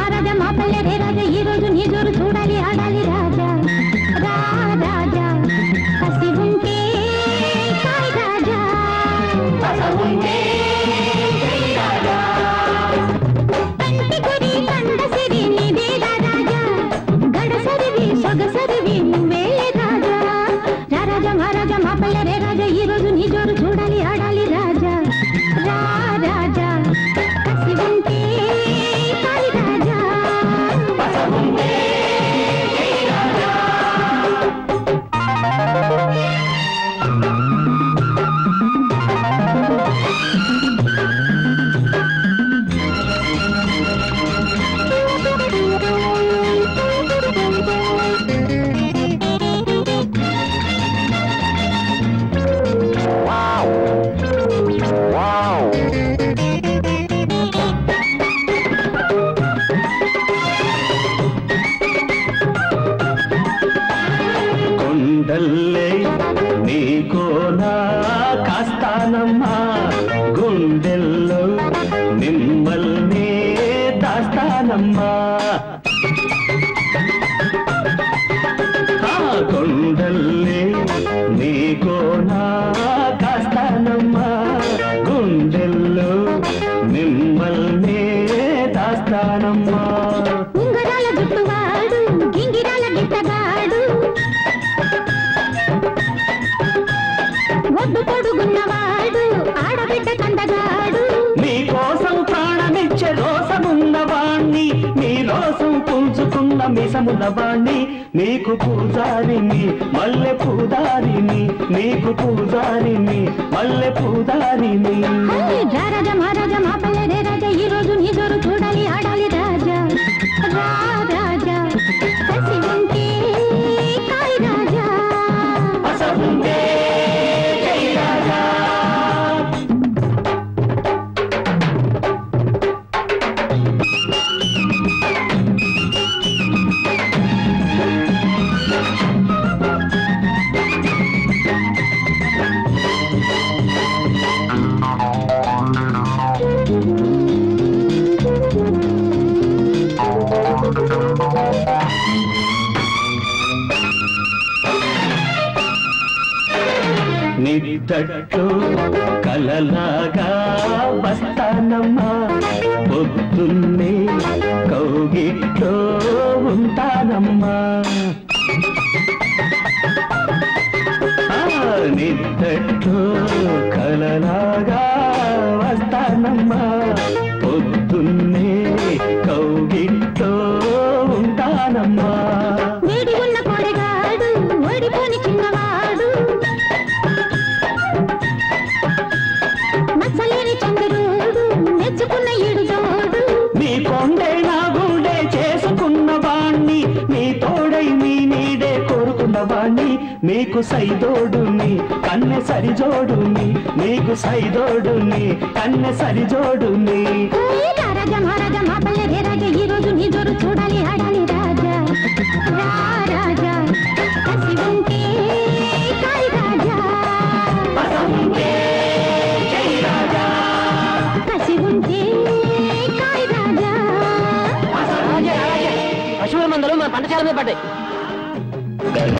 మహారాజా మా పల్లె రే రాజా ఈ రోజు నీ జోరు చూడాలి ఆడాలి రాజా రా రాజా కసి ఉంటే కాయ్ రాజా కంటి గురి కండ సిరి నీదే రా రాజా గడసరివి సొగసరివి నువ్వే రాజా రా రాజా మహారాజా మా పల్లె రే రాజా ఈ రోజు నీ జోరు చూడాలి ఆడాలి రాజా రా రాజా కసి ఉంటే కాలి రాజా కొండల్లే నీకోనా కాస్తానమ్మా గుండెల్లో మిమ్మల్నే దాస్తానమ్మా ఆ కొండల్లే నీకోనా కాస్తానమ్మా గుండెల్లో మిమ్మల్నే దాస్తానమ్మా ఉంగరాల జుట్టువాడు గింగిరాల గిట్టగాడు ఒడ్డు పొడుగున్నవాడు ఆడబిడ్డ కందగాడు నీ కోసం ప్రాణమిచ్చే రోసమున్నవాణ్ణి నీ రోసం పుంజుకున్న మిసమున్నవాణ్ణి నీకు పూజారిని మల్లె పూదారిని నీకు పూజారిని మల్లె పూదారిని హై, రా రాజా మహారాజా మా పల్లె రే రాజా ఈ రోజు నీ జోరు చూడాలి ఆడాలి రాజా రా రాజా కసి ఉంటే కాయ్ రాజా అసలుందే జై రాజా. నిద్దట్లో కలలాగా వస్తానమ్మా పొద్దున్నే కౌగిట్లో ఉంటానమ్మా ఆ, నిద్దట్లో కలలాగా వస్తానమ్మా పొద్దున్నే కౌగిట్లో ఉంటానమ్మా వేడి ఉన్న కోడెగాడు ఓడిపోని చిన్నవాడు మచ్చలేని చంద్రుడు మెచ్చుకున్న ఈడు తోడు నీ కొండే నా గుండె చేసుకున్న వాణ్ణి నీ తోడై నీ నీడే కోరుకున్న వాణ్ణి నీకు సైదోడుని కన్నె సరిజోడుని నీకు సైదోడుని కన్నె సరిజోడుని ఓయ్ రా రాజా మహారాజా మా పల్లె రే రాజా ఈ రోజు నీ జోరు చూడాలి ఆడాలి రాజా రా రాజా కసి ఉంటే కాయ్ రాజా కసి ఉంటే కాయ్ రాజా పశువుల మందలు మన పంటశాల మీద పడ్డాయి